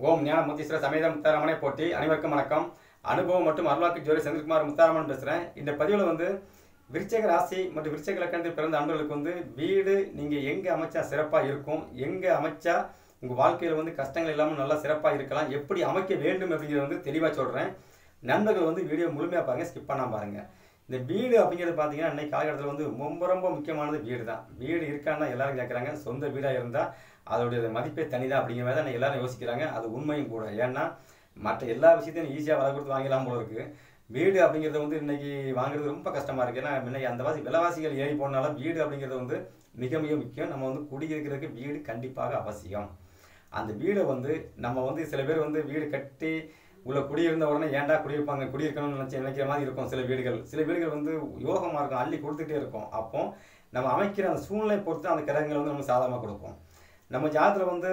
ஓம் ஞான முத்தீஸ்வர சமேத முத்தாரமனை போட்டி அனைவருக்கும் வணக்கம் அனுபவம் மற்றும் அருள்வாக்கு ஜோதி செந்தில்குமார் முத்தாரமன் பேசுகிறேன் இந்த பதிவில் வந்து விருச்சக ராசி மற்றும் விருச்சக லக்கணத்தில் பிறந்த அன்பர்களுக்கு வந்து வீடு நீங்கள் எங்கே அமைச்சா சிறப்பாக இருக்கும் எங்கே அமைச்சா உங்கள் வாழ்க்கையில் வந்து கஷ்டங்கள் இல்லாமல் நல்லா சிறப்பாக இருக்கலாம் எப்படி அமைக்க வேண்டும் அப்படிங்கிறத வந்து தெளிவாக சொல்கிறேன் நண்பர்கள் வந்து வீடியோ முழுமையாக பாருங்க ஸ்கிப் பண்ணாம பாருங்க இந்த வீடு அப்படிங்கிறது பார்த்தீங்கன்னா இன்னைக்கு காலகட்டத்தில் வந்து ரொம்ப ரொம்ப முக்கியமானது வீடு தான் வீடு இருக்கான்னு தான் எல்லாரும் கேட்குறாங்க சொந்த வீடாக இருந்தால் அதோடைய மதிப்பே தனிதான் அப்படிங்கிற மாதிரி தான் எல்லாரும் யோசிக்கிறாங்க அது உண்மையும் கூட ஏன்னா மற்ற எல்லா விஷயத்தையும் ஈஸியாக விலை கொடுத்து வாங்கலாம் போல இருக்கு வீடு அப்படிங்கிறது வந்து இன்னைக்கு வாங்குறது ரொம்ப கஷ்டமா இருக்கு ஏன்னா முன்னைக்கு அந்த வாசி விலைவாசிகள் ஏறி போனாலும் வீடு அப்படிங்கிறது வந்து மிக மிக முக்கியம் நம்ம வந்து குடியிருக்கிறதுக்கு வீடு கண்டிப்பாக அவசியம் அந்த வீடை வந்து நம்ம வந்து சில பேர் வந்து வீடு கட்டி உள்ள குடியிருந்த உடனே ஏன்டா குடியிருப்பாங்க குடியிருக்கணும்னு நினைச்சு நினைக்கிற மாதிரி இருக்கும் சில வீடுகள் சில வீடுகள் வந்து யோகமா இருக்கும் அள்ளி கொடுத்துட்டே இருக்கும் அப்போ நம்ம அமைக்கிற அந்த சூழ்நிலை பொறுத்து அந்த கிரகங்கள் வந்து நம்ம சாதகமாக கொடுக்கும் நம்ம ஜாதத்தில் வந்து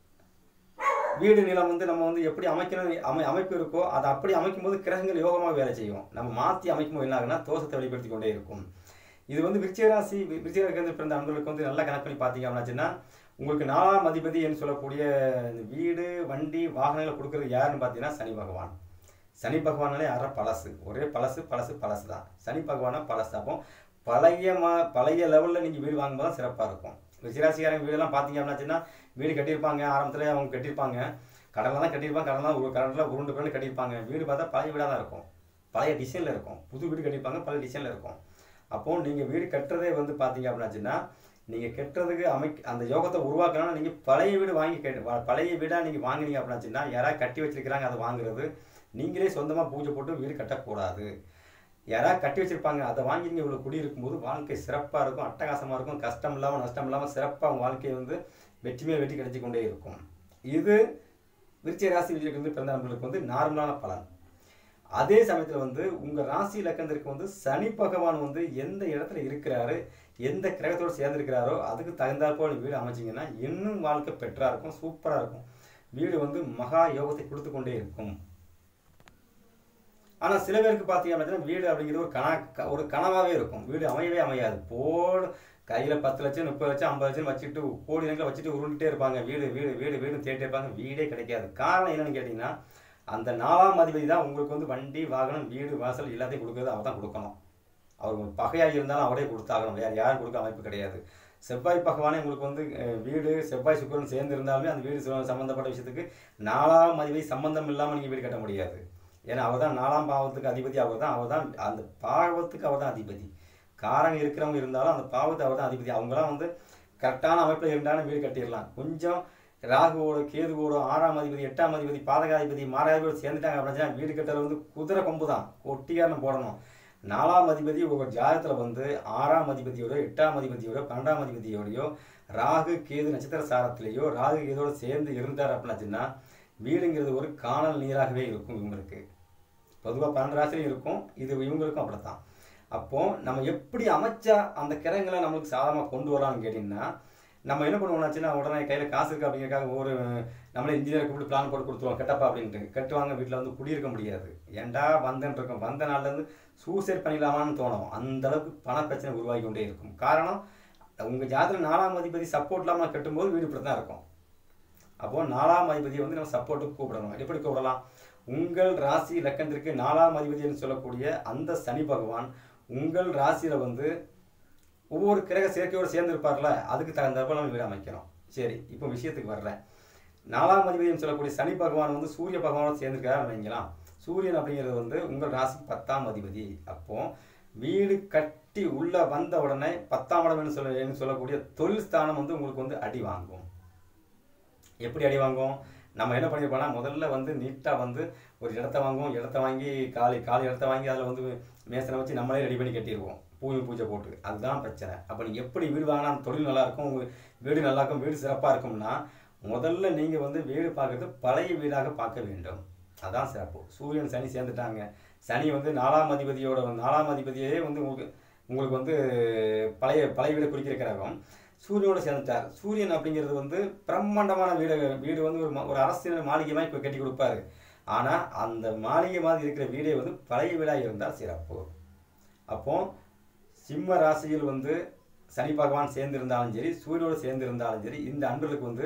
வீடு நிலம் வந்து நம்ம வந்து எப்படி அமைக்கணும் அமை அமைப்பு இருக்கோ அதை அப்படி அமைக்கும்போது கிரகங்கள் யோகமாக வேலை செய்யும் நம்ம மாற்றி அமைக்கும்போது என்ன ஆகுனா தோஷத்தை வெளிப்படுத்தி கொண்டே இருக்கும் இது வந்து விருச்சிக ராசி விருச்சிக லக்னத்தில் பிறந்த அன்பர்களுக்கு வந்து நல்லா கணக்கு பண்ணி பார்த்தீங்க அப்படின்னாச்சுன்னா உங்களுக்கு நாலாம் அதிபதி என்று சொல்லக்கூடிய இந்த வீடு வண்டி வாகனங்களை கொடுக்கறது யாருன்னு பார்த்தீங்கன்னா சனி பகவான் சனி பகவானாலே அற பழசு ஒரே பழசு பழசு பழசு தான் சனி பகவானா பழசு அப்போ பழைய மா பழைய லெவலில் நீங்கள் வீடு வாங்கும்போது தான் சிறப்பாக இருக்கும் ரிஷிராசிக்காரங்க வீடெல்லாம் பார்த்தீங்க அப்படின்னாச்சுன்னா வீடு கட்டியிருப்பாங்க ஆரம்பத்தில் அவங்க கட்டியிருப்பாங்க கடலில் தான் கட்டியிருப்பாங்க கடலில் தான் ஒரு கடலில் உருண்டு பிறந்து கட்டியிருப்பாங்க வீடு பார்த்தா பழைய வீடாக தான் இருக்கும் பழைய டிசைனில் இருக்கும் புது வீடு கட்டியிருப்பாங்க பழைய டிசைனில் இருக்கும் அப்போ நீங்கள் வீடு கட்டுறதே வந்து பார்த்தீங்க அப்படின்னாச்சுன்னா நீங்கள் கட்டுறதுக்கு அமை அந்த யோகத்தை உருவாக்கணும்னா நீங்கள் பழைய வீடு வாங்கி கட்டு வ- பழைய வீடாக நீங்கள் வாங்குனீங்க அப்படின்னாச்சுன்னா யாராவது கட்டி வச்சிருக்கிறாங்க அதை வாங்குறது நீங்களே சொந்தமாக பூஜை போட்டு வீடு கட்டக்கூடாது யாராவது கட்டி வச்சிருப்பாங்க அதை வாங்கி நீங்கள் இவ்வளோ குடியிருக்கும்போது வாழ்க்கை சிறப்பாக இருக்கும் அட்டகாசமாக இருக்கும் கஷ்டம் இல்லாமல் நஷ்டம் இல்லாமல் சிறப்பாக உங்கள் வாழ்க்கையை வந்து வெற்றி மேல் வெற்றி கிடைச்சி கொண்டே இருக்கும் இது விருச்சிக ராசி விஜயக்கு பிறந்த நண்பர்களுக்கு வந்து நார்மலான பலன் அதே சமயத்தில் வந்து உங்கள் ராசி இலக்கணத்திற்கு வந்து சனி பகவான் வந்து எந்த இடத்துல இருக்கிறாரு எந்த கிரகத்தோடு சேர்ந்திருக்கிறாரோ அதுக்கு தகுந்தாற் போல வீடு அமைச்சிங்கன்னா இன்னும் வாழ்க்கை பெற்றா இருக்கும் சூப்பராக இருக்கும் வீடு வந்து மகா யோகத்தை கொடுத்து கொண்டே இருக்கும் ஆனால் சில பேருக்கு பார்த்தீங்க அப்படின்னா வீடு அப்படிங்கிறது ஒரு கனா க- ஒரு கனவாகவே இருக்கும் வீடு அமையவே அமையாது போடு கையில் பத்து லட்சம் முப்பது லட்சம் ஐம்பது லட்சம் வச்சுட்டு கோடி கணக்கில் வச்சுட்டு உருண்டுட்டே இருப்பாங்க வீடு வீடு வீடு வீடு தேடிட்டே இருப்பாங்க வீடே கிடைக்காது காரணம் என்னன்னு கேட்டிங்கன்னா அந்த நாலாம் அதிபதி தான் உங்களுக்கு வந்து வண்டி வாகனம் வீடு வாசல் எல்லாத்தையும் கொடுக்கறது அவர் தான் கொடுக்கணும் அவர் உங்களுக்கு பகையாக இருந்தாலும் அவரே கொடுத்தாகணும் வேறு யாரும் கொடுக்க அமைப்பு கிடையாது செவ்வாய் பகவானே உங்களுக்கு வந்து அஹ், வீடு செவ்வாய் சுக்கிரன் சேர்ந்து இருந்தாலுமே அந்த வீடு சம்ம- சம்பந்தப்பட்ட விஷயத்துக்கு நாலாம் அதிபதி சம்பந்தம் இல்லாமல் நீங்கள் வீடு கட்ட முடியாது ஏன்னா அவர் தான் நாலாம் பாவத்துக்கு அதிபதி அவர் தான் அவர் தான் அந்த பாவத்துக்கு அவர் தான் அதிபதி காரங்க இருக்கிறவங்க இருந்தாலும் அந்த பாவத்தை அவர் தான் அதிபதி அவங்களாம் வந்து கரெக்டான அமைப்பில் இருந்தாலும் வீடு கட்டிடலாம் கொஞ்சம் ராகுவோட கேதுவோட ஆறாம் அதிபதி எட்டாம் அதிபதி பாதகாதிபதி மாராதிபதி சேர்ந்துட்டாங்க அப்படின்னா வீடு கட்டுறது வந்து குதிரை கொம்பு தான் ஒட்டியாரம் போடணும் நாலாம் அதிபதி ஒரு ஜாதகத்தில் வந்து ஆறாம் அதிபதியோட எட்டாம் அதிபதியோட பன்னெண்டாம் அதிபதியோடையோ ராகு கேது நட்சத்திர சாரத்திலேயோ ராகு கேதோட சேர்ந்து இருந்தார் அப்படின்னாச்சுன்னா வீடுங்கிறது ஒரு காணல் நீராகவே இருக்கும் இவங்களுக்கு பொதுவாக பன்னெண்டு ராசிலையும் இருக்கும் இது இவங்களுக்கும் அப்படித்தான் அப்போ நம்ம எப்படி அமைச்சா அந்த கிரகங்களை நம்மளுக்கு சாதகமாக கொண்டு வரலாம்னு கேட்டிங்கன்னா நம்ம என்ன பண்ணுவோம்னாச்சுன்னா உடனே கையில் காசு இருக்கு அப்படிங்கிறக்காக ஒரு நம்மளே இன்ஜினியர் கூப்பிட்டு பிளான் போட்டு கொடுத்துருவோம் கட்டப்பா அப்படின்ட்டு கட்டுவாங்க வீட்டில் வந்து குடியிருக்க முடியாது ஏன்டா வந்தேன் இருக்கோம் வந்த நாள்லேருந்து சூசைட் பண்ணிடலாமான்னு தோணும் அந்த அளவுக்கு பண பிரச்சனை உருவாகி கொண்டே இருக்கும் காரணம் உங்கள் ஜாதகம் நாலாம் அதிபதி சப்போர்ட் இல்லாமல் கட்டும்போது வீடு இப்படி தான் இருக்கும் அப்போ நாலாம் அதிபதியை வந்து நம்ம சப்போர்ட்டுக்கு கூப்பிடணும் எப்படி கூப்பிடலாம் உங்கள் ராசி லக்கணத்திற்கு நாலாம் அதிபதினு சொல்லக்கூடிய அந்த சனி பகவான் உங்கள் ராசியில வந்து ஒவ்வொரு கிரக சேர்க்கையோடு சேர்ந்து இருப்பார்ல அதுக்கு தகுந்தாற்போல நம்ம வீடு அமைக்கணும் சரி இப்போ விஷயத்துக்கு வர்றேன் நாலாம் அதிபதினு சொல்லக்கூடிய சனி பகவான் வந்து சூரிய பகவானோட சேர்ந்துருக்காரு வைங்களாம் சூரியன் அப்படிங்கிறது வந்து உங்கள் ராசிக்கு பத்தாம் அதிபதி அப்போ வீடு கட்டி உள்ள வந்த உடனே பத்தாம் இடம் சொல்ல என்று சொல்லக்கூடிய தொழில் ஸ்தானம் வந்து உங்களுக்கு வந்து அடி வாங்கும் எப்படி அடி வாங்கும் நம்ம என்ன பண்ணியிருப்போம்னா முதல்ல வந்து நீட்டாக வந்து ஒரு இடத்த வாங்குவோம் இடத்த வாங்கி காலி காலி இடத்த வாங்கி அதில் வந்து மேசனை வச்சு நம்மளே ரெடி பண்ணி கட்டிடுவோம் பூமி பூஜை போட்டு அதுதான் பிரச்சனை அப்போ நீங்கள் எப்படி வீடு வாங்கினா அந்த தொழில் நல்லா இருக்கும் உங்கள் வீடு நல்லா இருக்கும் வீடு சிறப்பாக இருக்கும்னா முதல்ல நீங்கள் வந்து வீடு பார்க்கறது பழைய வீடாக பார்க்க வேண்டும் அதான் சிறப்பு சூரியன் சனி சேர்ந்துட்டாங்க சனி வந்து நாலாம் அதிபதியோட வந்து- நாலாம் அதிபதியே வந்து உங்களுக்கு உங்களுக்கு வந்து பழைய பழைய வீடை குறிக்கிற கிரகம் சூரியனோட சேர்ந்துட்டார் சூரியன் அப்படிங்கிறது வந்து பிரம்மாண்டமான வீடு வீடு வந்து ஒரு ம- ஒரு அரசியல் மாளிகை மாதிரி இப்ப கட்டி கொடுப்பாரு ஆனா அந்த மாளிகை மாதிரி இருக்கிற வீடே வந்து பழைய வீடா இருந்தால் சிறப்பு அப்போ சிம்ம ராசியில் வந்து சனி பகவான் சேர்ந்திருந்தாலும் சரி சூரியனோடு சேர்ந்திருந்தாலும் சரி இந்த அன்பர்களுக்கு வந்து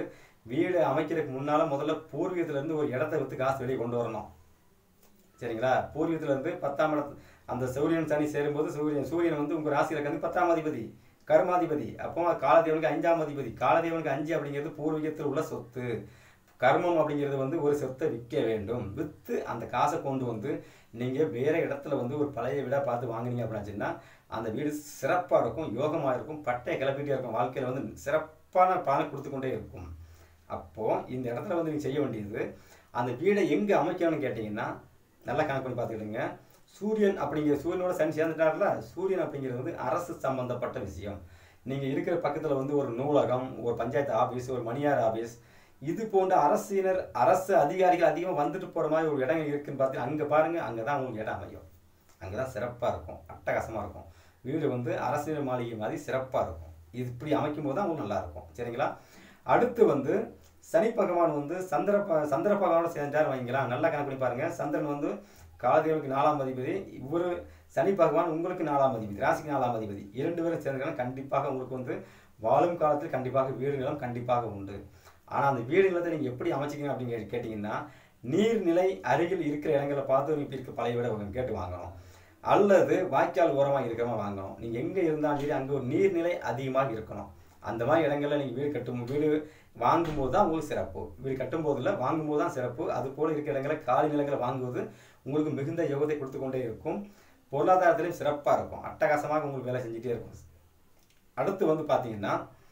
வீடு அமைக்கிறதுக்கு முன்னால முதல்ல பூர்வீகத்துல இருந்து ஒரு இடத்த வித்து காசு வெளியே கொண்டு வரணும் சரிங்களா பூர்வீகத்துல இருந்து பத்தாம் இடத்து அந்த சூரியன் சனி சேரும்போது சூரியன் சூரியன் வந்து உங்க ராசியில கந்து பத்தாம் அதிபதி கர்மாதிபதி அப்போ காலதேவனுக்கு அஞ்சாம் அதிபதி காலதேவனுக்கு அஞ்சு அப்படிங்கிறது பூர்வீகத்தில் உள்ள சொத்து கர்மம் அப்படிங்கிறது வந்து ஒரு சொத்தை விற்க வேண்டும் விற்று அந்த காசை கொண்டு வந்து நீங்கள் வேற இடத்துல வந்து ஒரு பழைய வீடாக பார்த்து வாங்குனீங்க அப்படின்னா அந்த வீடு சிறப்பாக இருக்கும் யோகமாக இருக்கும் பட்டையை கிளப்பிட்டே இருக்கும் வாழ்க்கையில் வந்து சிறப்பான பலனை கொடுத்து கொண்டே இருக்கும் அப்போது இந்த இடத்துல வந்து நீங்கள் செய்ய வேண்டியது அந்த வீடை எங்கே அமைக்கணும்னு கேட்டிங்கன்னா நல்லா கணக்கு பண்ணி பார்த்துக்கிடுங்க சூரியன் அப்படிங்கிற சூரியனோட சனி சேர்ந்துட்டார்ல சூரியன் அப்படிங்கிறது வந்து அரசு சம்பந்தப்பட்ட விஷயம் நீங்கள் இருக்கிற பக்கத்தில் வந்து ஒரு நூலகம் ஒரு பஞ்சாயத்து ஆஃபீஸ் ஒரு மணியார் ஆஃபீஸ் இது போன்ற அரசினர் அரசு அதிகாரிகள் அதிகமாக வந்துட்டு போகிற மாதிரி ஒரு இடங்கள் இருக்குன்னு பார்த்தீங்கன்னா அங்கே பாருங்கள் அங்கே தான் உங்களுக்கு இடம் அமையும் அங்கே தான் சிறப்பாக இருக்கும் அட்டகாசமாக இருக்கும் வீடு வந்து அரசியல் மாளிகை மாதிரி சிறப்பாக இருக்கும் இது இப்படி அமைக்கும் போது தான் உங்களுக்கு நல்லா இருக்கும் சரிங்களா அடுத்து வந்து சனி பகவான் வந்து சந்திர ப சந்திர பகவானோட சேர்ந்தார் வைங்களா நல்லா கணக்கு பண்ணி பாருங்க சந்திரன் வந்து காலதேவனுக்கு நாலாம் அதிபதி இவர் சனி பகவான் உங்களுக்கு நாலாம் அதிபதி ராசிக்கு நாலாம் அதிபதி இரண்டு பேரும் சேர்ந்தாலும் கண்டிப்பாக உங்களுக்கு வந்து வாழும் காலத்தில் கண்டிப்பாக வீடு நிலம் கண்டிப்பாக உண்டு ஆனால் அந்த வீடு நிலத்தை நீங்கள் எப்படி அமைச்சிக்கணும் அப்படின்னு கேட்டு- கேட்டிங்கன்னா நீர்நிலை அருகில் இருக்கிற இடங்களை பார்த்து இப்போ இருக்க பழைய வீடை உங்க கேட்டு வாங்கணும் அல்லது வாய்க்கால் ஓரமாக இருக்கிற மாதிரி வாங்கணும் நீங்கள் எங்கே இருந்தாலும் சரி அங்கே ஒரு நீர்நிலை அதிகமாக இருக்கணும் அந்த மாதிரி இடங்கள்ல நீங்கள் வீடு கட்டும் வீடு வாங்கும்போது தான் உங்களுக்கு சிறப்பு வீடு கட்டும்போது இல்லை வாங்கும்போது தான் சிறப்பு அது போல இருக்கிற இடங்களை காலி நிலங்களை வாங்குவது உங்களுக்கு மிகுந்த யோகத்தை கொடுத்து கொண்டே இருக்கும் பொருளாதாரத்திலையும் சிறப்பாக இருக்கும் அட்டகாசமாக உங்களுக்கு வேலை செஞ்சுட்டே இருக்கும் அடுத்து வந்து பார்த்தீங்கன்னா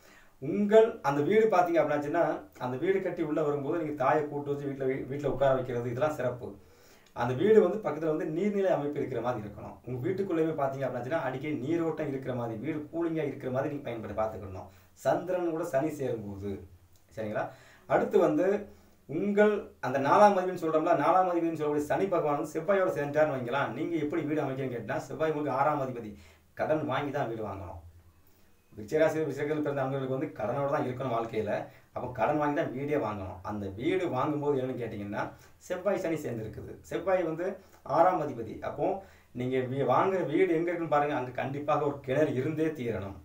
உங்கள் அந்த வீடு பார்த்தீங்க அப்படின்னாச்சுன்னா அந்த வீடு கட்டி உள்ளே வரும்போது நீங்கள் தாயை கூட்டு வச்சு வீட்டில் வீட்டில் உட்கார வைக்கிறது இதெல்லாம் சிறப்பு அந்த வீடு வந்து பக்கத்தில் வந்து நீர்நிலை அமைப்பு இருக்கிற மாதிரி இருக்கணும் உங்கள் வீட்டுக்குள்ளேயுமே பார்த்தீங்க அப்படின்னாச்சுன்னா அடிக்கடி நீரோட்டம் இருக்கிற மாதிரி வீடு கூலிங்காக இருக்கிற மாதிரி நீங்கள் பயன்படுத்தி பார்த்துக்கணும் சந்திரன் கூட சனி சேரும்போது சரிங்களா அடுத்து வந்து உங்கள் அந்த நாலாம் அதிபதினு சொல்கிறோம்ல நாலாம் அதிபதினு சொல்லக்கூடிய சனி பகவான் வந்து செவ்வாயோட சேர்ந்தார்னு வைங்களா நீங்கள் எப்படி வீடு அமைக்கிறீங்கன்னு கேட்டால் செவ்வாய் உங்களுக்கு ஆறாம் அதிபதி கடன் வாங்கி தான் வீடு வாங்கணும் விச்சராசி விசைகள் பிறந்த அன்பர்களுக்கு வந்து கடனோட தான் இருக்கணும் வாழ்க்கையில் அப்போ கடன் வாங்கி தான் வீடே வாங்கணும் அந்த வீடு வாங்கும்போது என்னன்னு கேட்டிங்கன்னா செவ்வாய் சனி சேர்ந்துருக்குது செவ்வாய் வந்து ஆறாம் அதிபதி அப்போ நீங்கள் வீ வாங்குற வீடு எங்கே இருக்குன்னு பாருங்கள் அங்கே கண்டிப்பாக ஒரு கிணறு இருந்தே தீரணும்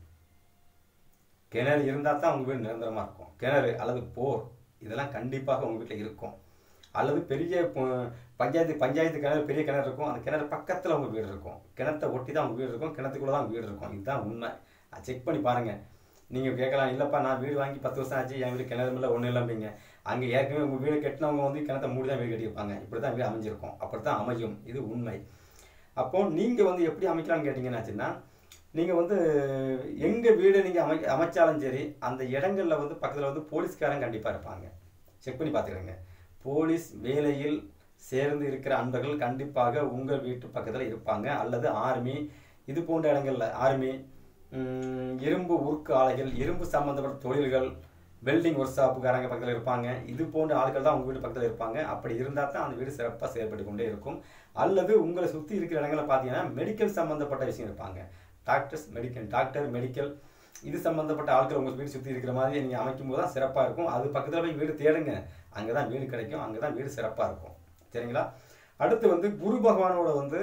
கிணறு இருந்தால் தான் உங்கள் வீடு நிரந்தரமாக இருக்கும் கிணறு அல்லது போர் இதெல்லாம் கண்டிப்பாக உங்கள் வீட்டில் இருக்கும் அல்லது பெரிய ப- பஞ்சாயத்து பஞ்சாயத்து கிணறு பெரிய கிணறு இருக்கும் அந்த கிணறு பக்கத்தில் உங்கள் வீடு இருக்கும் கிணத்தை ஒட்டி தான் உங்கள் வீடு இருக்கும் கிணத்துக்குள்ளே தான் உங்கள் வீடு இருக்கும் இதுதான் உண்மை அதை செக் பண்ணி பாருங்கள் நீங்கள் கேட்கலாம் இல்லைப்பா நான் வீடு வாங்கி பத்து வருஷம் ஆச்சு என் வீடு கிணறு இல்லை ஒன்றும் இல்லைம்பீங்க அங்கே ஏற்கனவே உங்கள் வீடு கட்டினவங்க வந்து கிணத்தை மூடி தான் வீடு கட்டியிருப்பாங்க இப்படி தான் வீடு அமைஞ்சிருக்கும் அப்படி தான் அமையும் இது உண்மை அப்போ நீங்கள் வந்து எப்படி அமைக்கலாம்னு கேட்டிங்கன்னாச்சுன்னா நீங்கள் வந்து எங்கே வீடு நீங்கள் அமை அமைச்சாலும் சரி அந்த இடங்கள்ல வந்து பக்கத்தில் வந்து போலீஸ்காரங்க கண்டிப்பாக இருப்பாங்க செக் பண்ணி பார்த்துக்கோங்க போலீஸ் வேலையில் சேர்ந்து இருக்கிற அன்பர்கள் கண்டிப்பாக உங்கள் வீட்டு பக்கத்தில் இருப்பாங்க அல்லது ஆர்மி இது போன்ற இடங்கள்ல ஆர்மி ம், இரும்பு உருக்கு ஆலைகள் இரும்பு சம்பந்தப்பட்ட தொழில்கள் வெல்டிங் ஒர்க் ஷாப்புக்காரங்க பக்கத்தில் இருப்பாங்க இது போன்ற ஆட்கள் தான் உங்கள் வீட்டு பக்கத்தில் இருப்பாங்க அப்படி இருந்தால் தான் அந்த வீடு சிறப்பாக செயல்பட்டு கொண்டே இருக்கும் அல்லது உங்களை சுற்றி இருக்கிற இடங்களை பார்த்தீங்கன்னா மெடிக்கல் சம்பந்தப்பட்ட விஷயம் இருப்பாங்க டாக்டர்ஸ் மெடிக்கல் டாக்டர் மெடிக்கல் இது சம்பந்தப்பட்ட ஆட்கள் உங்கள் வீடு சுற்றி இருக்கிற மாதிரி நீங்கள் அமைக்கும் போது தான் சிறப்பாக இருக்கும் அது பக்கத்தில் போய் வீடு தேடுங்க அங்கே தான் வீடு கிடைக்கும் அங்கே தான் வீடு சிறப்பாக இருக்கும் சரிங்களா அடுத்து வந்து குரு பகவானோட வந்து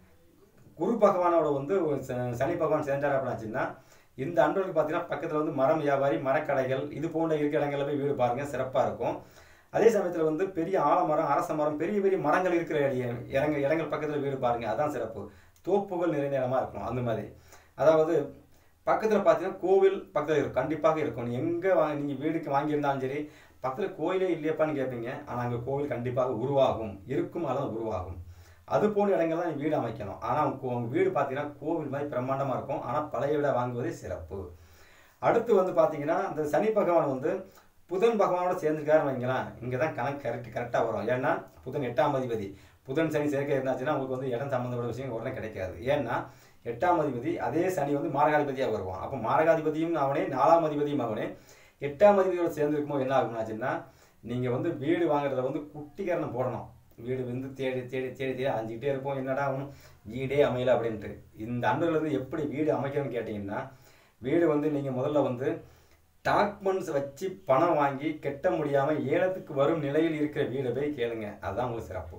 குரு பகவானோட வந்து ஒரு ச- சனி பகவான் சேர்ந்தார் அப்படின்னாச்சுன்னா இந்த அன்றோருக்கு பார்த்தீங்கன்னா பக்கத்தில் வந்து மரம் வியாபாரி மரக்கடைகள் இது போன்ற இருக்கிற இடங்கள்ல போய் வீடு பாருங்க சிறப்பாக இருக்கும் அதே சமயத்தில் வந்து பெரிய ஆலமரம் அரச மரம் பெரிய பெரிய மரங்கள் இருக்கிற இட- இடங்க இடங்கள் பக்கத்தில் வீடு பாருங்க அதான் சிறப்பு தோப்புகள் நிறைய இடமா இருக்கணும் அந்த மாதிரி அதாவது பக்கத்தில் பார்த்தீங்கன்னா கோவில் பக்கத்தில் இருக்கும் கண்டிப்பாக இருக்கும் நீ எங்கே வா நீங்கள் வீடுக்கு வாங்கியிருந்தாலும் சரி பக்கத்தில் கோயிலே இல்லையப்பான்னு கேட்பீங்க ஆனால் அங்கே கோவில் கண்டிப்பாக உருவாகும் இருக்கும் அளவு உருவாகும் அது போன்ற இடங்கள் தான் நீ வீடு அமைக்கணும் ஆனால் உங்க உங்க வீடு பார்த்தீங்கன்னா கோவில் மாதிரி பிரம்மாண்டமாக இருக்கும் ஆனால் பழைய வீடை வாங்குவதே சிறப்பு அடுத்து வந்து பார்த்தீங்கன்னா அந்த சனி பகவான் வந்து புதன் பகவானோட சேர்ந்துருக்காரு வைங்களேன் இங்கே தான் கணக்கு கரெக்ட் கரெக்டாக வரும் ஏன்னா புதன் எட்டாம் அதிபதி புதன் சனி சேர்க்கை இருந்தாச்சுன்னா உங்களுக்கு வந்து இடம் சம்மந்தப்பட்ட விஷயம் உடனே கிடைக்காது ஏன்னா எட்டாம் அதிபதி அதே சனி வந்து மாரகாதிபதியாக வருவான் அப்போ மாரகாதிபதியும் அவனே நாலாம் அதிபதியும் அவனே எட்டாம் அதிபதியோட சேர்ந்துருக்கும்போது என்ன ஆகும்னாச்சுன்னா நீங்கள் வந்து வீடு வாங்குறத வந்து குட்டிக்கரணம் போடணும் வீடு வந்து தேடி தேடி தேடி தேடி அஞ்சுக்கிட்டே இருப்போம் என்னடா ஆகும் வீடே அமையல அப்படின்ட்டு இந்த அன்பர்கள் வந்து எப்படி வீடு அமைக்கணும்னு கேட்டிங்கன்னா வீடு வந்து நீங்கள் முதல்ல வந்து டாக்குமெண்ட்ஸ் வச்சு பணம் வாங்கி கட்ட முடியாமல் ஏலத்துக்கு வரும் நிலையில் இருக்கிற வீடை போய் கேளுங்க அதுதான் உங்களுக்கு சிறப்பு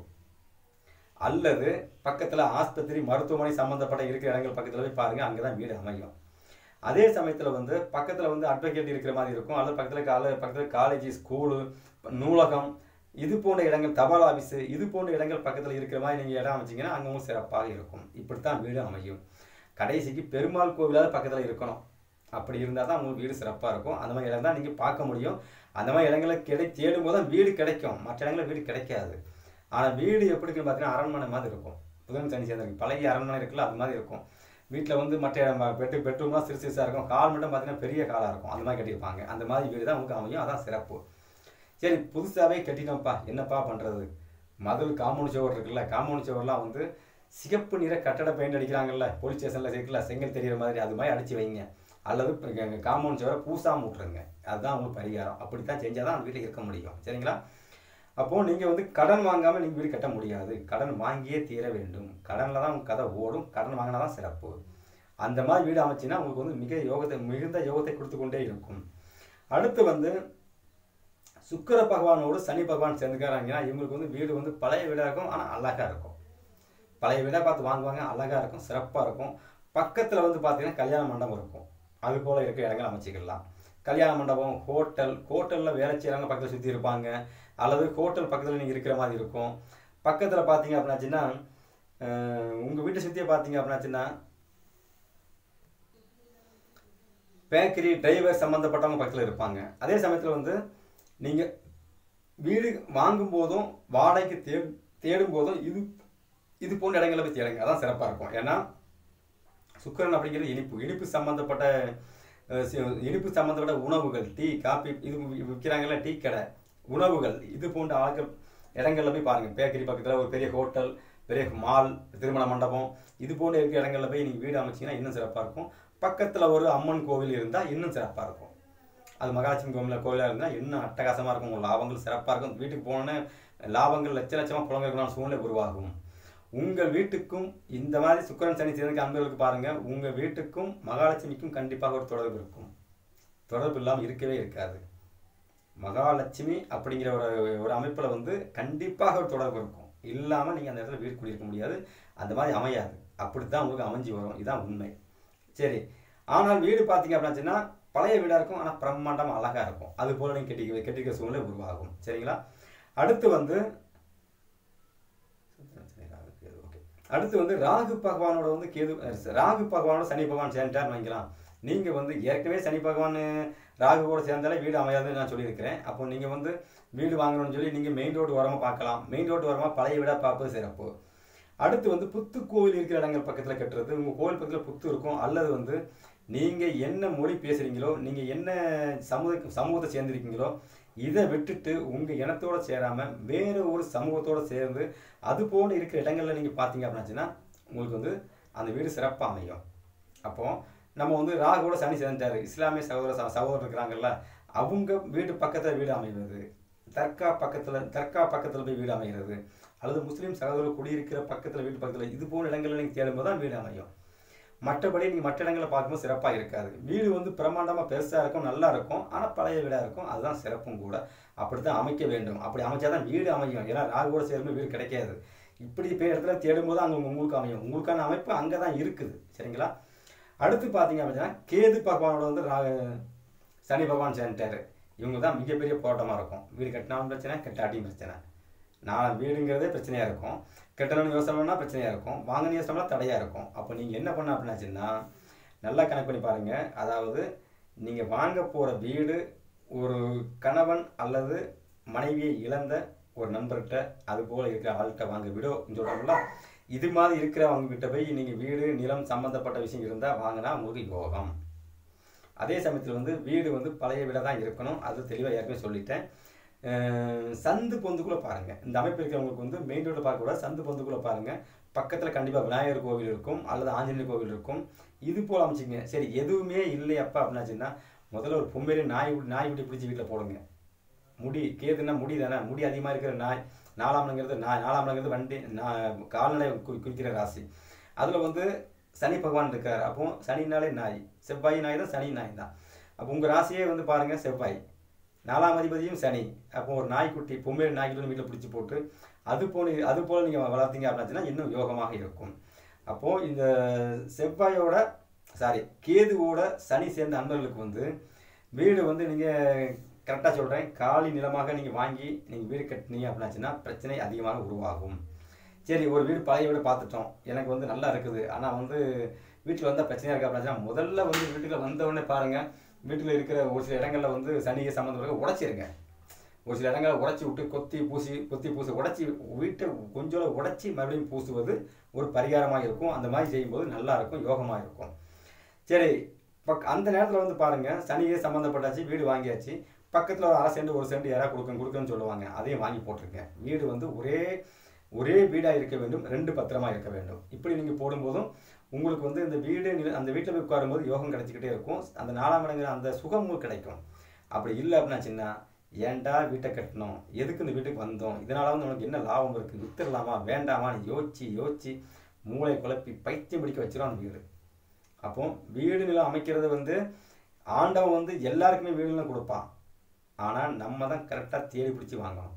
அல்லது பக்கத்தில் ஆஸ்பத்திரி மருத்துவமனை சம்மந்தப்பட்ட இருக்கிற இடங்கள் பக்கத்தில் போய் பாருங்கள் அங்கே தான் வீடு அமையும் அதே சமயத்தில் வந்து பக்கத்தில் வந்து அட்வொகேட் இருக்கிற மாதிரி இருக்கும் அல்லது பக்கத்தில் கால பக்கத்தில் காலேஜ் ஸ்கூலு நூலகம் இது போன்ற இடங்கள் தபால் ஆஃபீஸு இது போன்ற இடங்கள் பக்கத்தில் இருக்கிற மாதிரி நீங்கள் இடம் அமைச்சிங்கன்னா அங்கே உங்களுக்கு சிறப்பாக இருக்கும் இப்படித்தான் வீடு அமையும் கடைசிக்கு பெருமாள் கோவிலாவது பக்கத்தில் இருக்கணும் அப்படி இருந்தால் தான் உங்களுக்கு வீடு சிறப்பாக இருக்கும் அந்த மாதிரி இடம் தான் நீங்கள் பார்க்க முடியும் அந்த மாதிரி இடங்களை கிடை தேடும் போது தான் வீடு கிடைக்கும் மற்ற இடங்களில் வீடு கிடைக்காது ஆனால் வீடு எப்படி இருக்குன்னு பார்த்தீங்கன்னா அரண்மனை மாதிரி இருக்கும் புதன் சனி சேர்ந்து பழைய அரண்மனை இருக்குல்ல அது மாதிரி இருக்கும் வீட்டில் வந்து மற்ற இடம் பெட்டு பெட்ரூம்லாம் சிறு சிறுசாக இருக்கும் கால் மட்டும் பார்த்தீங்கன்னா பெரிய காலாக இருக்கும் அந்த மாதிரி கட்டியிருப்பாங்க அந்த மாதிரி வீடு தான் உங்களுக்கு அமையும் அதான் சிறப்பு சரி புதுசாகவே கட்டிட்டோம்ப்பா என்னப்பா பண்ணுறது மதுள் காம்பவுண்ட் சுவர் இருக்குல்ல காம்பவுண்ட் சுவர்லாம் வந்து சிகப்பு நிற கட்டட பெயிண்ட் அடிக்கிறாங்கல்ல போலீஸ் ஸ்டேஷனில் இருக்குல்ல செங்கல் தெரியிற மாதிரி அது மாதிரி அடித்து வைங்க அல்லது காம்பவுண்ட் சுவரை பூசாமல் விட்ருங்க அதுதான் உங்களுக்கு பரிகாரம் அப்படி தான் செஞ்சால் தான் அந்த வீட்டில் இருக்க முடியும் சரிங்களா அப்போது நீங்கள் வந்து கடன் வாங்காமல் நீங்கள் வீடு கட்ட முடியாது கடன் வாங்கியே தீர வேண்டும் கடனில் தான் உங்கள் கதை ஓடும் கடன் வாங்கினா தான் சிறப்பு அந்த மாதிரி வீடு அமைச்சின்னா உங்களுக்கு வந்து மிக யோகத்தை மிகுந்த யோகத்தை கொடுத்து கொண்டே இருக்கும் அடுத்து வந்து சுக்கிர பகவானோடு சனி பகவான் சேர்ந்துக்கிறாங்கன்னா இவங்களுக்கு வந்து வீடு வந்து பழைய வீடாக இருக்கும் ஆனால் அழகாக இருக்கும் பழைய வீடாக பார்த்து வாங்குவாங்க அழகாக இருக்கும் சிறப்பாக இருக்கும் பக்கத்தில் வந்து பார்த்தீங்கன்னா கல்யாண மண்டபம் இருக்கும் அது போல் இருக்கிற இடங்கள் அமைச்சிக்கலாம் கல்யாண மண்டபம் ஹோட்டல் ஹோட்டலில் வேலை செய்கிறவங்க பக்கத்தில் சுற்றி இருப்பாங்க அல்லது ஹோட்டல் பக்கத்தில் நீங்கள் இருக்கிற மாதிரி இருக்கும் பக்கத்தில் பார்த்தீங்க அப்படின்னாச்சுன்னா உங்கள் வீட்டை சுற்றியே பார்த்தீங்க அப்படின்னாச்சுன்னா பேக்கரி டிரைவர் சம்மந்தப்பட்டவங்க பக்கத்தில் இருப்பாங்க அதே சமயத்தில் வந்து நீங்கள் வீடு வாங்கும் போதும் வாடகைக்கு தே தேடும் போதும் இது இது போன்ற இடங்களை போய் தேடுங்க அதான் சிறப்பாக இருக்கும் ஏன்னா சுக்கரன் அப்படிங்கிறது இனிப்பு இனிப்பு சம்மந்தப்பட்ட அஹ், சி- இனிப்பு சம்மந்தப்பட்ட உணவுகள் டீ காபி இது வி- விற்கிறாங்கல்ல டீ கடை உணவுகள் இது போன்ற ஆட்கள் இடங்கள்ல போய் பாருங்க பேக்கரி பக்கத்தில் ஒரு பெரிய ஹோட்டல் பெரிய மால் திருமண மண்டபம் இது போன்ற இருக்கிற இடங்கள்ல போய் நீங்கள் வீடு அமைச்சீங்கன்னா இன்னும் சிறப்பாக இருக்கும் பக்கத்தில் ஒரு அம்மன் கோவில் இருந்தால் இன்னும் சிறப்பாக இருக்கும் அது மகாலட்சுமி கோவில் கோவிலாக இருந்தால் இன்னும் அட்டகாசமாக இருக்கும் உங்கள் லாபங்கள் சிறப்பாக இருக்கும் வீட்டுக்கு போனோன்னே லாபங்கள் லட்ச லட்சமாக புலங்கக்கூடிய சூழ்நிலை உருவாகும் உங்கள் வீட்டுக்கும் இந்த மாதிரி சுக்கிரன் சனி சேர்ந்த அன்பர்களுக்கு பாருங்க உங்க வீட்டுக்கும் மகாலட்சுமிக்கும் கண்டிப்பாக ஒரு தொடர்பு இருக்கும் தொடர்பு இல்லாமல் இருக்கவே இருக்காது மகாலட்சுமி அப்படிங்கிற ஒரு ஒரு அமைப்பில் வந்து கண்டிப்பாக ஒரு தொடர்பு இருக்கும் இல்லாமல் நீங்கள் அந்த இடத்துல வீடு குடியிருக்க முடியாது அந்த மாதிரி அமையாது அப்படித்தான் உங்களுக்கு அமைஞ்சு வரும் இதுதான் உண்மை சரி ஆனால் வீடு பார்த்தீங்க அப்படின்னா பழைய வீடாக இருக்கும் ஆனால் பிரம்மாண்டம் அழகாக இருக்கும் அது போல் நீங்கள் கெட்டிக்க கெட்டிக்கிற சூழ்நிலை உருவாகும் சரிங்களா அடுத்து வந்து ஓகே அடுத்து வந்து ராகு பகவானோட வந்து கேது அஹ் ராகு பகவானோட சனி பகவான் சேர்ந்துட்டார்னு வைக்கலாம் நீங்கள் வந்து ஏற்கனவே சனி பகவான் ராகு கூட சேர்ந்தாலே வீடு அமையாதுன்னு நான் சொல்லியிருக்கிறேன் அப்போ நீங்கள் வந்து வீடு வாங்கணும்னு சொல்லி நீங்கள் மெயின் ரோடு ஓரமாக பார்க்கலாம் மெயின் ரோடு ஓரமாக பழைய வீடாக பார்ப்பது சிறப்பு அடுத்து வந்து புத்து கோவில் இருக்கிற இடங்கள் பக்கத்தில் கட்டுறது உங்கள் கோவில் பக்கத்தில் புத்து இருக்கும் அல்லது வந்து நீங்கள் என்ன மொழி பேசுகிறீங்களோ நீங்கள் என்ன சமூக சமூகத்தை சேர்ந்திருக்கீங்களோ இதை விட்டுட்டு உங்கள் இனத்தோட சேராமல் வேறு ஒரு சமூகத்தோட சேர்ந்து அது போன்று இருக்கிற இடங்கள்ல நீங்கள் பார்த்தீங்க அப்படின்னாச்சுன்னா உங்களுக்கு வந்து அந்த வீடு சிறப்பாக அமையும் அப்போ நம்ம வந்து ராகுவோட சனி சேர்ந்துட்டாரு இஸ்லாமிய சகோதர ச- சகோதரர் இருக்கிறாங்கல்ல அவங்க வீடு பக்கத்தில் வீடு அமைவது தர்கா பக்கத்தில் தர்கா பக்கத்தில் போய் வீடு அமைகிறது அல்லது முஸ்லீம் சகோதரர் குடியிருக்கிற பக்கத்தில் வீடு பக்கத்தில் இது போன்ற இடங்களில் நீங்கள் தேடும்போது தான் வீடு அமையும் மற்றபடி நீங்கள் மற்ற இடங்களை பார்க்கும்போது சிறப்பாக இருக்காது வீடு வந்து பிரம்மாண்டமாக பெருசாக இருக்கும் நல்லா இருக்கும் ஆனால் பழைய வீடாக இருக்கும் அதுதான் சிறப்பும் கூட அப்படி தான் அமைக்க வேண்டும் அப்படி அமைச்சாதான் வீடு அமையும் ஏன்னா ராகுவோட சேரும்போது வீடு கிடைக்காது இப்படி போய் இடத்துல தேடும்போது அங்கே உங்களுக்கு அமையும் உங்களுக்கான அமைப்பு அங்கே தான் இருக்குது சரிங்களா அடுத்து பார்த்தீங்க அப்படின்னா கேது பகவானோட வந்து ரா- சனி பகவான் சேர்ந்துட்டாரு இவங்க தான் மிகப்பெரிய போராட்டமாக இருக்கும் வீடு கட்டினாலும் பிரச்சனை கட்டாட்டியும் பிரச்சனை நான் வீடுங்கிறதே பிரச்சனையாக இருக்கும் கட்டணும்னு யோசனை பண்ணால் பிரச்சனையாக இருக்கும் வாங்கணும் யோசனை பண்ணால் தடையாக இருக்கும் அப்போ நீங்கள் என்ன பண்ண அப்படின்னாச்சுன்னா நல்லா கணக்கு பண்ணி பாருங்கள் அதாவது நீங்கள் வாங்க போகிற வீடு ஒரு கணவன் அல்லது மனைவியை இழந்த ஒரு நண்பர்கிட்ட அது போல் இருக்கிற ஆள்கிட்ட வாங்க வீடோ சொல்கிறோம்ல இது மாதிரி இருக்கிறவங்க கிட்ட போய் நீங்கள் வீடு நிலம் சம்மந்தப்பட்ட விஷயம் இருந்தால் வாங்கினா உங்களுக்கு யோகம் அதே சமயத்தில் வந்து வீடு வந்து பழைய வீடாக தான் இருக்கணும் அது தெளிவாக ஏற்கனவே சொல்லிட்டேன் அஹ் சந்து பொந்துக்குள்ளே பாருங்கள் இந்த அமைப்பு இருக்கிறவங்களுக்கு வந்து மெயின் ரோட்டில் பார்க்கக்கூடாது சந்து பொந்துக்குள்ளே பாருங்கள் பக்கத்தில் கண்டிப்பாக விநாயகர் கோவில் இருக்கும் அல்லது ஆஞ்சநேயர் கோவில் இருக்கும் இது போல் அமைச்சிங்க சரி எதுவுமே இல்லையப்பா அப்படின்னாச்சுன்னா முதல்ல ஒரு பொம்மேரி நாய் நாய் விட்டு பிடிச்சி வீட்டில் போடுங்க முடி கேதுன்னா முடி தானே முடி அதிகமாக இருக்கிற நாய் நாலாம் இடங்கிறது நாய் நாலாம் இடங்கிறது வண்டி நா- கால்நடை கு- குறிக்கிற ராசி அதில் வந்து சனி பகவான் இருக்கார் அப்போ சனினாலே நாய் செவ்வாய் நாய் தான் சனி நாய் தான் அப்போ உங்கள் ராசியே வந்து பாருங்கள் செவ்வாய் நாலாம் அதிபதியும் சனி அப்போ ஒரு நாய்க்குட்டி பொம்மேரி நாய்க்குட்டி வீட்டில் பிடிச்சி போட்டு அது போல அது போல் நீங்கள் வளர்த்தீங்க அப்படின்னா இன்னும் யோகமாக இருக்கும் அப்போது இந்த செவ்வாயோட சாரி கேதுவோட சனி சேர்ந்த அன்பர்களுக்கு வந்து வீடு வந்து நீங்கள் கரெக்டாக சொல்கிறேன் காலி நிலமாக நீங்கள் வாங்கி நீங்கள் வீடு கட்டினீங்க அப்படின்னாச்சுன்னா பிரச்சனை அதிகமாக உருவாகும் சரி ஒரு வீடு பழைய வீடு பார்த்துட்டோம் எனக்கு வந்து நல்லா இருக்குது ஆனால் வந்து வீட்டில் வந்தால் பிரச்சனையாக இருக்கா அப்படின்னா முதல்ல வந்து வீட்டுக்கு வந்த உடனே பாருங்கள் வீட்டில் இருக்கிற ஒரு சில இடங்கள்ல வந்து சனியை சம்மந்தப்பட்ட உடைச்சிருங்க ஒரு சில இடங்களை உடைச்சி விட்டு கொத்தி பூசி கொத்தி பூசி உடைச்சி வீட்டை கொஞ்சம் உடைச்சி மறுபடியும் பூசுவது ஒரு பரிகாரமாக இருக்கும் அந்த மாதிரி செய்யும்போது நல்லா இருக்கும் யோகமாக இருக்கும் சரி பக் அந்த நேரத்தில் வந்து பாருங்கள் சனியே சம்மந்தப்பட்டாச்சு வீடு வாங்கியாச்சு பக்கத்தில் ஒரு அரை சென்ட் ஒரு சென்ட் யாராவது கொடுக்கணும் கொடுக்கணும்னு சொல்லுவாங்க அதையும் வாங்கி போட்டிருக்கேன் வீடு வந்து ஒரே ஒரே வீடாக இருக்க வேண்டும் ரெண்டு பத்திரமா இருக்க வேண்டும் இப்படி நீங்கள் போடும்போதும் உங்களுக்கு வந்து இந்த வீடு நில- அந்த வீட்டில் போய் உட்காரும்போது யோகம் கிடைச்சிக்கிட்டே இருக்கும் அந்த நாலாம் இடங்கிற அந்த சுகமும் கிடைக்கும் அப்படி இல்லை அப்படின்னாச்சுன்னா ஏன்டா வீட்டை கட்டணும் எதுக்கு இந்த வீட்டுக்கு வந்தோம் இதனால வந்து உனக்கு என்ன லாபம் இருக்குது வித்துடலாமா வேண்டாமான்னு யோசிச்சு யோசிச்சு மூளை குழப்பி பைத்தியம் பிடிக்க வச்சிரும் அந்த வீடு அப்போ வீடு நிலம் அமைக்கிறது வந்து ஆண்டவன் வந்து எல்லாருக்குமே வீடு நிலம் கொடுப்பான் ஆனால் நம்ம தான் கரெக்டாக தேடி பிடிச்சி வாங்கணும்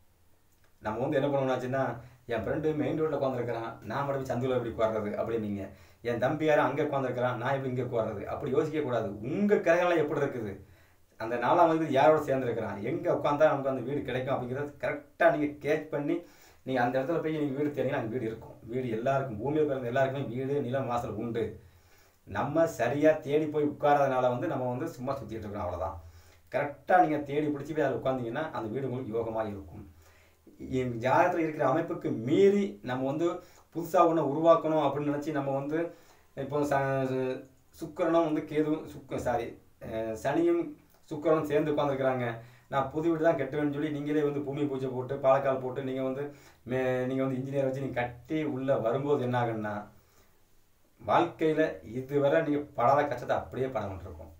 நம்ம வந்து என்ன பண்ணணும்னாச்சுன்னா என் ஃப்ரெண்டு மெயின் ரோட்டில் உட்காந்துருக்கிறான் நான் மட்டும் போய் சந்தில் எப்படி உட்கார்றது அப்படின்னீங்க என் தம்பி யாரும் அங்கே உட்காந்துருக்கிறான் நான் எப்படி இங்கே உட்கார்றது அப்படி யோசிக்க கூடாது உங்கள் கிரகம்லாம் எப்படி இருக்குது அந்த நாலாம் வந்து யாரோட சேர்ந்துருக்கிறான் எங்கே உட்காந்தா நமக்கு அந்த வீடு கிடைக்கும் அப்படிங்கிறது கரெக்டாக நீங்கள் கேட்ச் பண்ணி நீங்கள் அந்த இடத்துல போய் நீங்கள் வீடு தேடிங்கன்னா அங்கே வீடு இருக்கும் வீடு எல்லாருக்கும் பூமியில் பிறந்த எல்லாருக்குமே வீடு நிலம் வாசல் உண்டு நம்ம சரியாக தேடி போய் உட்காராதனால வந்து நம்ம வந்து சும்மா சுற்றிட்டு இருக்கோம் அவ்வளோதான் கரெக்டாக நீங்கள் தேடி பிடிச்சி போய் அதில் உட்காந்தீங்கன்னா அந்த வீடு உங்களுக்கு யோகமாக இருக்கும் என் ஜாதகத்தில் இருக்கிற அமைப்புக்கு மீறி நம்ம வந்து புதுசாக ஒன்று உருவாக்கணும் அப்படின்னு நினச்சி நம்ம வந்து இப்போ ச சுக்கிரனும் வந்து கேது சுக்க சாரி சனியும் சுக்கிரனும் சேர்ந்து உட்காந்துருக்குறாங்க நான் புது வீடு தான் கட்டுவேன்னு சொல்லி நீங்களே வந்து பூமி பூஜை போட்டு பாலக்கால் போட்டு நீங்கள் வந்து மே நீங்கள் வந்து இன்ஜினியர் வச்சு நீங்கள் கட்டி உள்ளே வரும்போது என்ன ஆகுன்னா வாழ்க்கையில் இதுவரை நீங்கள் படாத கஷ்டத்தை அப்படியே படம் கொண்டிருக்கும்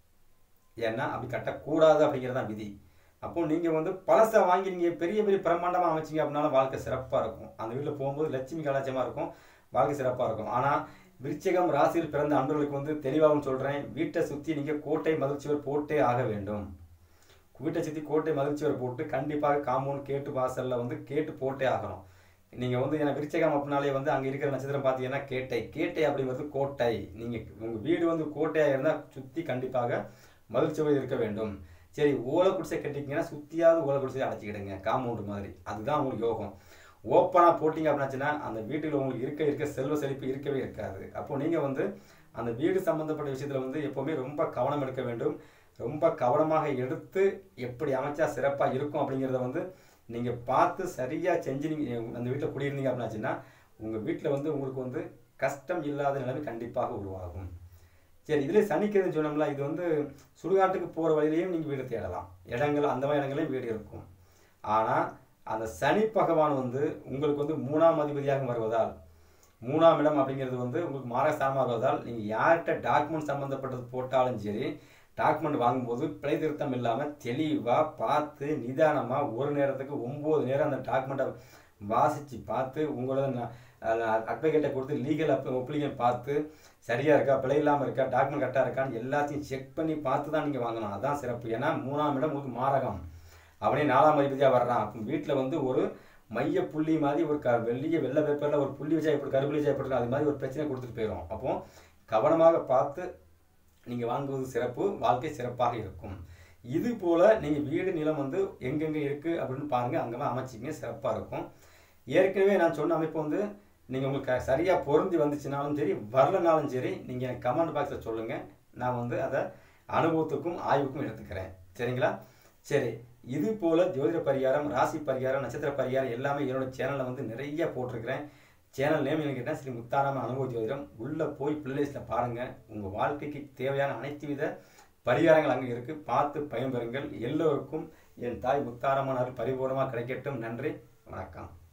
ஏன்னா அப்படி கட்டக்கூடாது அப்படிங்கிறது தான் விதி அப்போ நீங்கள் வந்து பழசை வாங்கி நீங்கள் பெரிய பெரிய பிரம்மாண்டமாக அமைச்சிங்க அப்படின்னாலும் வாழ்க்கை சிறப்பாக இருக்கும் அந்த வீட்டில் போகும்போது லட்சுமி கலாச்சாரமாக இருக்கும் வாழ்க்கை சிறப்பாக இருக்கும் ஆனால் விருச்சிகம் ராசியில் பிறந்த அன்பர்களுக்கு வந்து தெளிவாகவும் சொல்கிறேன் வீட்டை சுற்றி நீங்கள் கோட்டை மகிழ்ச்சிவர் போட்டே ஆக வேண்டும் வீட்டை சுற்றி கோட்டை மகிழ்ச்சிவர் போட்டு கண்டிப்பாக காம்பவுண்ட் கேட்டு வாசலில் வந்து கேட்டு போட்டே ஆகணும் நீங்கள் வந்து எனக்கு விருச்சகம் அப்படின்னாலே வந்து அங்கே இருக்கிற நட்சத்திரம் பார்த்தீங்கன்னா கேட்டை கேட்டை அப்படிங்கிறது கோட்டை நீங்கள் உங்கள் வீடு வந்து கோட்டையாக இருந்தால் சுற்றி கண்டிப்பாக மகிழ்ச்சியோடு இருக்க வேண்டும் சரி ஓலை குடிசை கட்டிக்கிங்கன்னா சுற்றியாவது ஓலை குடிசை அடைச்சிக்கிடுங்க காம்பவுண்டு மாதிரி அதுதான் உங்களுக்கு யோகம் ஓப்பனாக போட்டிங்க அப்படின்னாச்சுன்னா அந்த வீட்டில் உங்களுக்கு இருக்க இருக்க செல்வ செழிப்பு இருக்கவே இருக்காது அப்போ நீங்கள் வந்து அந்த வீடு சம்மந்தப்பட்ட விஷயத்தில் வந்து எப்போவுமே ரொம்ப கவனம் எடுக்க வேண்டும் ரொம்ப கவனமாக எடுத்து எப்படி அமைச்சா சிறப்பாக இருக்கும் அப்படிங்கிறத வந்து நீங்கள் பார்த்து சரியாக செஞ்சு நீங்கள் அந்த வீட்டில் குடியிருந்தீங்க அப்படின்னாச்சுன்னா உங்கள் வீட்டில் வந்து உங்களுக்கு வந்து கஷ்டம் இல்லாத நிலைமை கண்டிப்பாக உருவாகும் சரி இதில் சனிக்கிறதுன்னு சொன்னோம்ல இது வந்து சுடுகாட்டுக்கு போகிற வழியிலையும் நீங்கள் வீடு தேடலாம் இடங்கள் அந்த மாதிரி இடங்களையும் வீடு இருக்கும் ஆனால் அந்த சனி பகவான் வந்து உங்களுக்கு வந்து மூணாம் அதிபதியாக வருவதால் மூணாம் இடம் அப்படிங்கிறது வந்து உங்களுக்கு மாரஸ்தானமாக வருவதால் நீங்கள் யார்கிட்ட டாக்குமெண்ட் சம்மந்தப்பட்டது போட்டாலும் சரி டாக்குமெண்ட் வாங்கும்போது பிழை திருத்தம் இல்லாமல் தெளிவாக பார்த்து நிதானமாக ஒரு நேரத்துக்கு ஒம்பது நேரம் அந்த டாக்குமெண்ட்டை வாசித்து பார்த்து உங்களோட அட்வொகேட்டை கொடுத்து லீகல் அப் ஒப்ளிகன் பார்த்து சரியாக இருக்கா பிழை இல்லாமல் இருக்கா டாக்குமெண்ட் கரெக்டாக இருக்கான்னு எல்லாத்தையும் செக் பண்ணி பார்த்து தான் நீங்கள் வாங்கணும் அதான் சிறப்பு ஏன்னா மூணாம் இடம் உங்களுக்கு மாரகம் அவனே நாலாம் அதிபதியாக வர்றான் அப்போ வீட்டில் வந்து ஒரு மைய புள்ளி மாதிரி ஒரு க வெள்ளிய வெள்ளை பேப்பரில் ஒரு புள்ளி வச்சா எப்படி கருப்புள்ளி வச்சா எப்படி அது மாதிரி ஒரு பிரச்சனை கொடுத்துட்டு போயிடும் அப்போ கவனமாக பார்த்து நீங்கள் வாங்குவது சிறப்பு வாழ்க்கை சிறப்பாக இருக்கும் இது போல் நீங்கள் வீடு நிலம் வந்து எங்கெங்கே இருக்குது அப்படின்னு பாருங்கள் அங்கே அமைச்சிங்க சிறப்பாக இருக்கும் ஏற்கனவே நான் சொன்ன அமைப்பு வந்து நீங்கள் உங்களுக்கு சரியாக பொருந்தி வந்துச்சுனாலும் சரி வரலனாலும் சரி நீங்கள் எனக்கு கமெண்ட் பாக்ஸில் சொல்லுங்கள் நான் வந்து அதை அனுபவத்துக்கும் ஆய்வுக்கும் எடுத்துக்கிறேன் சரிங்களா சரி இது போல் ஜோதிட பரிகாரம் ராசி பரிகாரம் நட்சத்திர பரிகாரம் எல்லாமே என்னோட சேனலில் வந்து நிறைய போட்டிருக்கிறேன் சேனல் நேம் எனக்கு கேட்டால் ஸ்ரீ முத்தாராம அனுபவ ஜோதிடம் உள்ளே போய் பிளேலிஸ்ட்டில் பாருங்கள் உங்கள் வாழ்க்கைக்கு தேவையான அனைத்து வித பரிகாரங்கள் அங்கே இருக்குது பார்த்து பயன்பெறுங்கள் எல்லோருக்கும் என் தாய் முத்தாரம்மன் அருள் பரிபூர்ணமாக கிடைக்கட்டும் நன்றி வணக்கம்